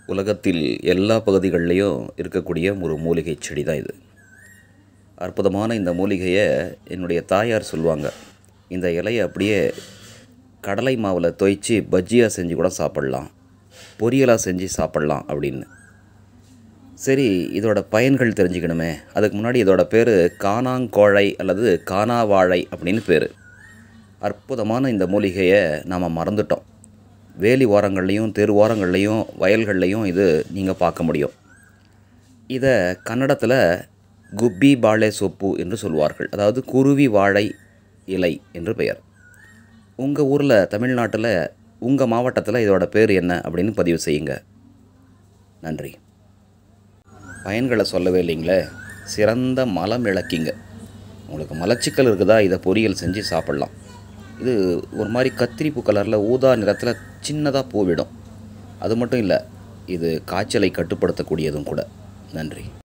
உலகத்தில் எல்லா பகுதிகள்லேயும் இருக்கக்கூடிய ஒரு மூலிகை செடி தான் இது அற்புதமான இந்த மூலிகையை என்னுடைய தாயார் சொல்லுவாங்க இந்த இலையை அப்படியே கடலை மாவில் தோய்ச்சி பஜ்ஜியாக செஞ்சு கூட சாப்பிட்லாம் பொரியலாக செஞ்சு சாப்பிட்லாம் அப்படின்னு சரி இதோட பயன்கள் தெரிஞ்சுக்கணுமே அதுக்கு முன்னாடி இதோட பேர் காணாங்கோழை அல்லது காணாவாழை அப்படின்னு பேர் அற்புதமான இந்த மூலிகையை நாம் மறந்துட்டோம் வேலி ஓரங்கள்லேயும் தெரு ஓரங்கள்லேயும் வயல்கள்லேயும் இது நீங்கள் பார்க்க முடியும் இதை கன்னடத்தில் குப்பி பாಳೆ சொப்பு என்று சொல்வார்கள் அதாவது குருவி வாழை இலை என்று பெயர் உங்கள் ஊரில் தமிழ்நாட்டில் உங்கள் மாவட்டத்தில் இதோட பேர் என்ன அப்படின்னு பதிவு செய்யுங்க நன்றி பயன்களை சொல்லவே இல்லைங்களே சிறந்த மலம் இழக்கிங்க உங்களுக்கு மலச்சிக்கல் இருக்குதா இதை பொரியல் செஞ்சு சாப்பிட்லாம் இது ஒரு மாதிரி கத்திரிப்பூ கலரில் ஊதா நிறத்தில் சின்னதாக பூவிடும் அது மட்டும் இல்லை இது காய்ச்சலை கட்டுப்படுத்தக்கூடியதும் கூட நன்றி